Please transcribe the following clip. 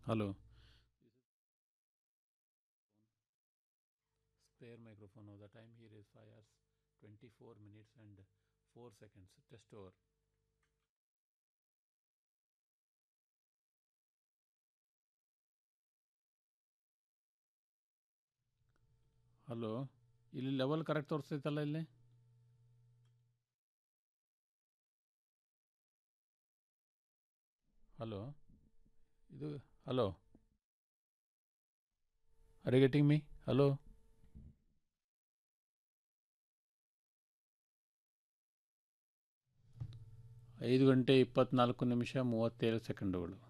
Hello. Spare microphone of the time here is 5 hours 24 minutes and 4 seconds. Test over. Hello ಇಲ್ಲಿ level correct ತೋರಿಸ್ತೈತಲ್ಲ ಇಲ್ಲಿ hello ಇದು hello are getting me hello ಐದು ಗಂಟೆ ಇಪ್ಪತ್ನಾಲ್ಕು ನಿಮಿಷ ಮೂವತ್ತೇಳು ಸೆಕೆಂಡುಗಳು